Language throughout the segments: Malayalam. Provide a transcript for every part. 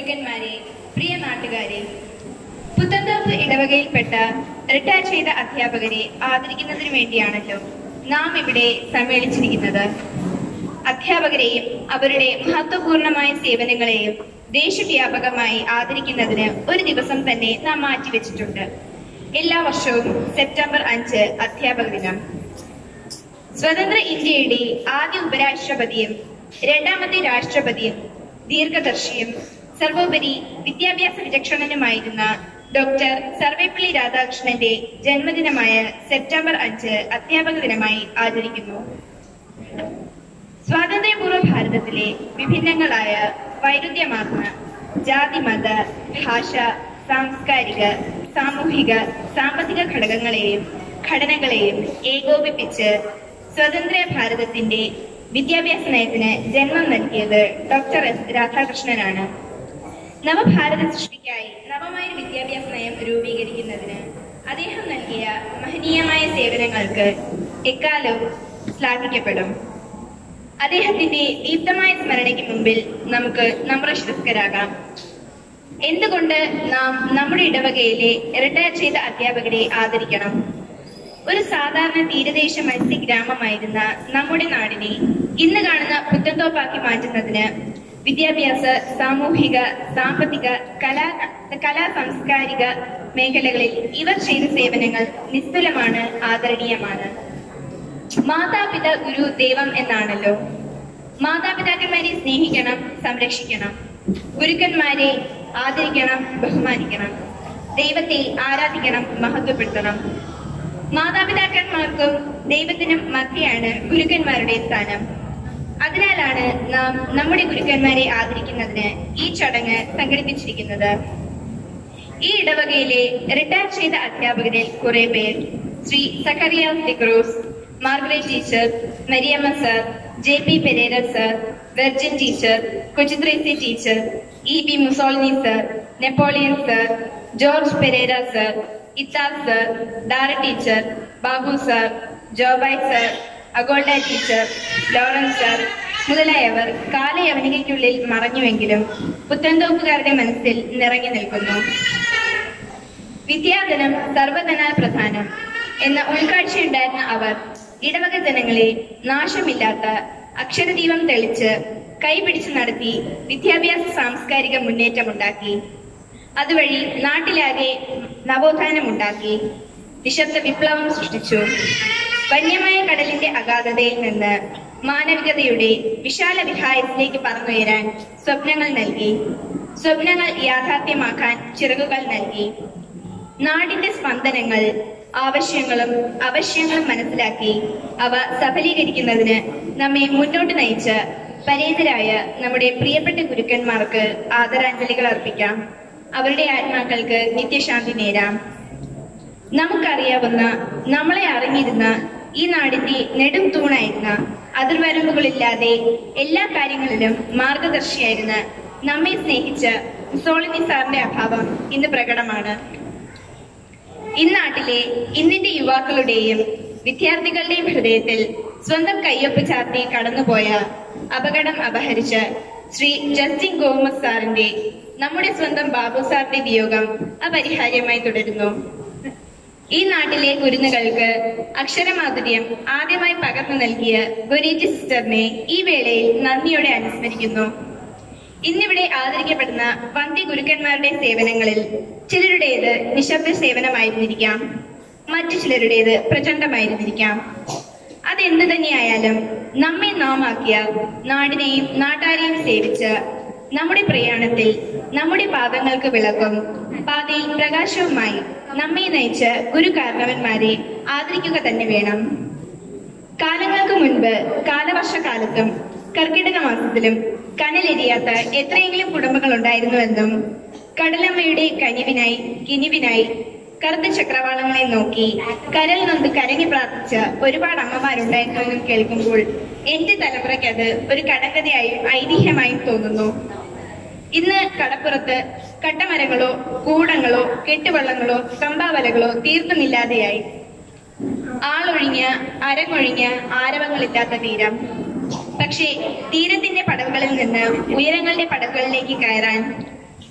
ഗുരുക്കന്മാരെ പ്രിയ നാട്ടുകാരെ പുത്തന്തോപ്പ് ഇടവകയിൽപ്പെട്ട റിട്ടയർ ചെയ്ത അധ്യാപകരെ ആദരിക്കുന്നതിനു വേണ്ടിയാണല്ലോ നാം ഇവിടെ സമ്മേളിച്ചിരിക്കുന്നത് അധ്യാപകരെയും അവരുടെ മഹത്വപൂർണമായ സേവനങ്ങളെയും ദേശവ്യാപകമായി ആദരിക്കുന്നതിന് ഒരു ദിവസം തന്നെ നാം മാറ്റിവെച്ചിട്ടുണ്ട് എല്ലാ വർഷവും സെപ്റ്റംബർ അഞ്ച് അധ്യാപക ദിനം സ്വതന്ത്ര ഇന്ത്യയുടെ ആദ്യ ഉപരാഷ്ട്രപതിയും രണ്ടാമത്തെ രാഷ്ട്രപതിയും ദീർഘദർശിയും സർവോപരി വിദ്യാഭ്യാസ വിചക്ഷണനുമായിരുന്ന ഡോക്ടർ സർവേപ്പള്ളി രാധാകൃഷ്ണന്റെ ജന്മദിനമായ സെപ്റ്റംബർ അഞ്ച് അധ്യാപക ദിനമായി ആചരിക്കുന്നു സ്വാതന്ത്ര്യപൂർവ്വ ഭാരതത്തിലെ വിഭിന്നങ്ങളായ വൈരുദ്ധ്യമാർന്ന ജാതി മത ഭാഷ സാംസ്കാരിക സാമൂഹിക സാമ്പത്തിക ഘടകങ്ങളെയും ഘടനകളെയും ഏകോപിപ്പിച്ച് സ്വതന്ത്ര ഭാരതത്തിന്റെ വിദ്യാഭ്യാസ നയത്തിന് ജന്മം നൽകിയത് ഡോക്ടർ എസ് രാധാകൃഷ്ണനാണ് നവഭാരത സൃഷ്ടിക്കായി നവമായ ഒരു വിദ്യാഭ്യാസ നയം രൂപീകരിക്കുന്നതിന് അദ്ദേഹം നൽകിയ മഹനീയമായ സേവനങ്ങൾക്ക് എക്കാലവും ശ്ലാഘിക്കപ്പെടും അദ്ദേഹത്തിന്റെ ദീപ്തമായ സ്മരണയ്ക്ക് മുമ്പിൽ നമുക്ക് നമ്രശിരസ്കരാകാം എന്തുകൊണ്ട് നാം നമ്മുടെ ഇടവകയിലെ റിട്ടയർ ചെയ്ത അധ്യാപകരെ ആദരിക്കണം ഒരു സാധാരണ തീരദേശ മത്സ്യ ഗ്രാമമായിരുന്ന നമ്മുടെ നാടിനെ ഇന്ന് കാണുന്ന പുത്തൻതോപ്പാക്കി മാറ്റുന്നതിന് വിദ്യാഭ്യാസ സാമൂഹിക സാമ്പത്തിക കലാ കലാ സാംസ്കാരിക മേഖലകളിൽ ഇവർ ചെയ്ത സേവനങ്ങൾ നിസ്തുലമാണ് ആദരണീയമാണ് മാതാപിത ഗുരു ദൈവം എന്നാണല്ലോ മാതാപിതാക്കന്മാരെ സ്നേഹിക്കണം സംരക്ഷിക്കണം ഗുരുക്കന്മാരെ ആദരിക്കണം ബഹുമാനിക്കണം ദൈവത്തെ ആരാധിക്കണം മഹത്വപ്പെടുത്തണം മാതാപിതാക്കന്മാർക്കും ദൈവത്തിനും മധ്യയാണ് ഗുരുക്കന്മാരുടെ സ്ഥാനം അതിനാലാണ് നാം നമ്മുടെ ഗുരുക്കന്മാരെ ആദരിക്കുന്നതിന് ഈ ചടങ്ങ് സംഘടിപ്പിച്ചിരിക്കുന്നത് ഈ ഇടവകയിലെ റിട്ടയർ ചെയ്ത അധ്യാപകരിൽ കുറെ പേർ Shri Zacharias D'Cruz Margaret teacher Mariyamma sir J P Pereira sir Virgin teacher Kochuthresi teacher E B Mussolini sir Napoleon sir George Pereira sir Ithas sir Dara teacher Babu sir Jobai sir Agolda teacher Lawrence sir മുതലായവർ കാലയവനികയ്ക്കുള്ളിൽ മറഞ്ഞുവെങ്കിലും പുത്തൻതോപ്പുകാരുടെ മനസ്സിൽ നിറങ്ങി നിൽക്കുന്നു വിദ്യാധനം സർവധനാൽ പ്രധാനം എന്ന ഉൾക്കാഴ്ചയുണ്ടായിരുന്ന അവർ ഇടവക ജനങ്ങളെ നാശമില്ലാത്ത അക്ഷരദീപം തെളിച്ച് കൈപിടിച്ച് നടത്തി വിദ്യാഭ്യാസ സാംസ്കാരിക മുന്നേറ്റമുണ്ടാക്കി അതുവഴി നാട്ടിലാകെ നവോത്ഥാനമുണ്ടാക്കി നിശബ്ദ വിപ്ലവം സൃഷ്ടിച്ചു വന്യമായ കടലിന്റെ അഗാധതയിൽ നിന്ന് മാനവികതയുടെ വിശാല വിഹായത്തിലേക്ക് പറന്നുയരാൻ സ്വപ്നങ്ങൾ നൽകി സ്വപ്നങ്ങൾ യാഥാർത്ഥ്യമാക്കാൻ ചിറകുകൾ നൽകി നാടിന്റെ സ്പന്ദനങ്ങൾ ആവശ്യങ്ങളും അവശ്യങ്ങളും മനസ്സിലാക്കി അവ സഫലീകരിക്കുന്നതിന് നമ്മെ മുന്നോട്ട് നയിച്ച പരേതരായ നമ്മുടെ പ്രിയപ്പെട്ട ഗുരുക്കന്മാർക്ക് ആദരാഞ്ജലികൾ അർപ്പിക്കാം അവരുടെ ആത്മാക്കൾക്ക് നിത്യശാന്തി നേരാം നമുക്കറിയാവുന്ന നമ്മളെ അറിഞ്ഞിരുന്ന ഈ നാടിന്റെ നെടും തൂണായിരുന്ന അതിർവരമ്പുകളില്ലാതെ എല്ലാ കാര്യങ്ങളിലും മാർഗദർശിയായിരുന്ന നമ്മെ സ്നേഹിച്ച മുസോളിനി സാറിന്റെ അഭാവം ഇന്ന് പ്രകടമാണ് ഇന്നാട്ടിലെ ഇന്നിന്റെ യുവാക്കളുടെയും വിദ്യാർത്ഥികളുടെയും ഹൃദയത്തിൽ സ്വന്തം കയ്യൊപ്പ് ചാർത്തി കടന്നുപോയ അപകടം അപഹരിച്ച ശ്രീ ജസ്റ്റിൻ ഗോമസ് സാറിന്റെ നമ്മുടെ സ്വന്തം ബാബു സാറിന്റെ വിയോഗം അപരിഹാര്യമായി തുടരുന്നു ഈ നാട്ടിലെ കുരുന്നുകൾക്ക് അക്ഷരമാധുര്യം ആദ്യമായി പകർന്നു നൽകിയ ഗുരീജി സിസ്റ്ററിനെ ഈ വേളയിൽ നന്ദിയോടെ അനുസ്മരിക്കുന്നു ഇന്നിവിടെ ആദരിക്കപ്പെടുന്ന വന്ധ്യ ഗുരുക്കന്മാരുടെ സേവനങ്ങളിൽ ചിലരുടേത് നിശബ്ദ സേവനമായിരുന്നിരിക്കാം മറ്റു ചിലരുടേത് പ്രചണ്ഡമായിരുന്നിരിക്കാം അതെന്ത് തന്നെയായാലും നമ്മെ നാമാക്കിയ നാടിനെയും നാട്ടാരെയും സേവിച്ച് നമ്മുടെ പ്രയാണത്തിൽ നമ്മുടെ പാദങ്ങൾക്ക് വിളക്കും പാതയിൽ പ്രകാശവുമായി നമ്മെ നയിച്ച ഗുരു കാരണവന്മാരെ ആദരിക്കുക തന്നെ വേണം കാലങ്ങൾക്ക് മുൻപ് കാലവർഷകാലത്തും കർക്കിടക മാസത്തിലും കനലെരിയാത്ത എത്രയെങ്കിലും കുടുംബങ്ങൾ ഉണ്ടായിരുന്നുവെന്നും കടലമ്മയുടെ കനിവിനായി കിനിവിനായി കറുത്ത ചക്രവാളങ്ങളെ നോക്കി കരൽ നൊന്ത് കരങ്ങി പ്രാർത്ഥിച്ച ഒരുപാട് അമ്മമാരുണ്ടായിരുന്നെന്നും കേൾക്കുമ്പോൾ എന്റെ തലമുറയ്ക്ക് അത് ഒരു കടങ്കഥയായും ഐതിഹ്യമായും തോന്നുന്നു ഇന്ന് കടപ്പുറത്ത് കട്ടമരങ്ങളോ കൂടങ്ങളോ കെട്ടുവള്ളങ്ങളോ കമ്പാവലകളോ തീർത്തുമില്ലാതെയായി ആളൊഴിഞ്ഞ അരങ്ങൊഴിഞ്ഞ ആരവങ്ങളില്ലാത്ത തീരം പക്ഷേ തീരത്തിന്റെ പടവുകളിൽ നിന്ന് ഉയരങ്ങളുടെ പടവുകളിലേക്ക് കയറാൻ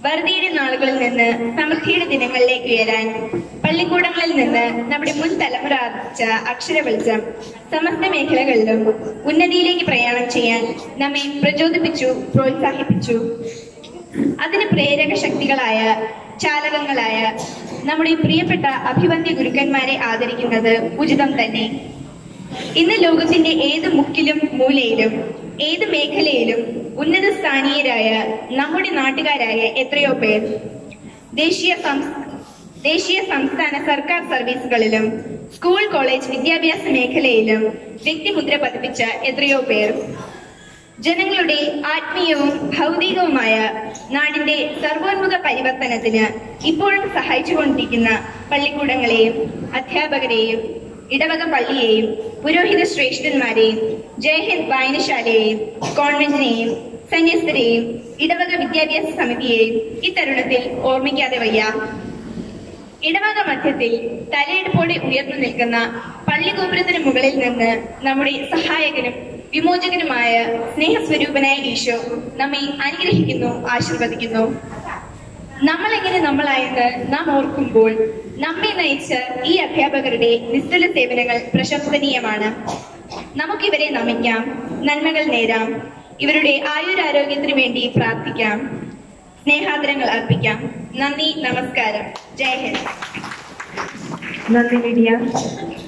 വറുതിയുടെ നാളുകളിൽ നിന്ന് സമൃദ്ധിയുടെ ദിനങ്ങളിലേക്ക് ഉയരാൻ പള്ളിക്കൂടങ്ങളിൽ നിന്ന് നമ്മുടെ മുൻ തലമുറ ആർജിച്ച അക്ഷര വെളിച്ചം സമസ്ത മേഖലകളിലും ഉന്നതിയിലേക്ക് പ്രയാണം ചെയ്യാൻ നമ്മെ പ്രചോദിപ്പിച്ചു പ്രോത്സാഹിപ്പിച്ചു അതിന് പ്രേരക ശക്തികളായ ചാലകങ്ങളായ നമ്മുടെ പ്രിയപ്പെട്ട അഭിവന്ദ്യ ഗുരുക്കന്മാരെ ആദരിക്കുന്നത് ഉചിതം തന്നെ ഇന്ന് ലോകത്തിന്റെ ഏത് മുക്കിലും മൂലയിലും ഏത് മേഖലയിലും ഉന്നത സ്ഥാനീയരായ നമ്മുടെ നാട്ടുകാരായ എത്രയോ പേർ ദേശീയ സംസ് ദേശീയ സംസ്ഥാന സർക്കാർ സർവീസുകളിലും സ്കൂൾ കോളേജ് വിദ്യാഭ്യാസ മേഖലയിലും വ്യക്തിമുദ്ര പതിപ്പിച്ച എത്രയോ പേർ ജനങ്ങളുടെ ആത്മീയവും ഭൗതികവുമായ നാടിന്റെ സർവോന്മുഖ പരിവർത്തനത്തിന് ഇപ്പോഴും സഹായിച്ചുകൊണ്ടിരിക്കുന്ന പള്ളിക്കൂടങ്ങളെയും അധ്യാപകരെയും ഇടവക പള്ളിയെയും പുരോഹിത ശ്രേഷ്ഠന്മാരെയും ജയഹിന്ദ് വായനശാലയെയും കോൺവെന്റിനെയും സന്യസ്തരെയും ഇടവക വിദ്യാഭ്യാസ സമിതിയെയും ഇത്തരുണത്തിൽ ഓർമ്മിക്കാതെ വയ്യ ഇടവക മധ്യത്തിൽ തലയെടുപ്പോടെ ഉയർന്നു നിൽക്കുന്ന പള്ളിഗോപുരത്തിന് മുകളിൽ നിന്ന് നമ്മുടെ സഹായകനും വിമോചകനുമായ സ്നേഹസ്വരൂപനായ ഈശോ നമ്മെ അനുഗ്രഹിക്കുന്നു ആശീർവദിക്കുന്നു നമ്മൾ എങ്ങനെ നമ്മളായെന്ന് നാം ഓർക്കുമ്പോൾ നമ്മെ നയിച്ച ഈ അധ്യാപകരുടെ നിസ്തുല സേവനങ്ങൾ പ്രശംസനീയമാണ് നമുക്കിവരെ നമിക്കാം നന്മകൾ നേരാം ഇവരുടെ ആയുരാരോഗ്യത്തിനു വേണ്ടി പ്രാർത്ഥിക്കാം സ്നേഹാദരങ്ങൾ അർപ്പിക്കാം നന്ദി നമസ്കാരം ജയ് ഹിന്ദ് നന്ദി മീഡിയ